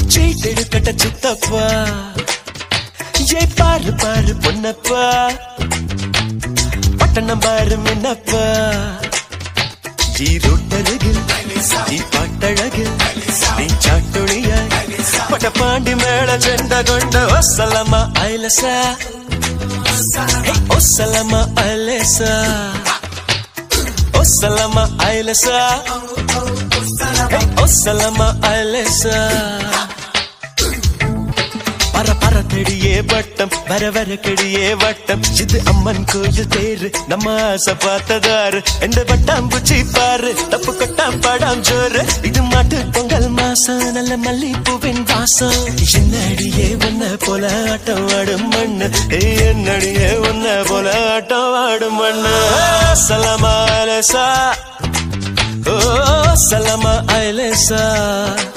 சீட்டெடுக்கட்ட சித்தப்பா ஏ பாரு பாரு பொன்னப்பா பட்டணம் பாரு மின்னப்பா ஈரோட்டருகில் நீ பாட்டழகில் நீ சாட்டுணியாய் பட்ட பாண்டி மேள செண்ட கொண்ட ஒசலமா ஐலசா ஒசலமா ஐலசா ஒசலமா ஐலசா ஒசலமா ஐலசா பர பர கடியே வட்டம் வர வர கடியே வட்டம் இது அம்மன் கோயில் தேரு நம்ம ஆசை பார்த்ததாரு எந்த வட்டம் பூச்சி பாரு தப்பு கொட்டாம் படாம் ஜோரு இது மாட்டு பொங்கல் மாசம் நல்ல மல்லிப்பூவின் வாசம் என்னடியே உன்ன போல ஆட்டம் ஆடும் மண்ணு ஏய், என்னடியே உன்ன போல ஆட்டம் ஆடும் மண்ணு சலமா அலசா ஓ சலமா அலசா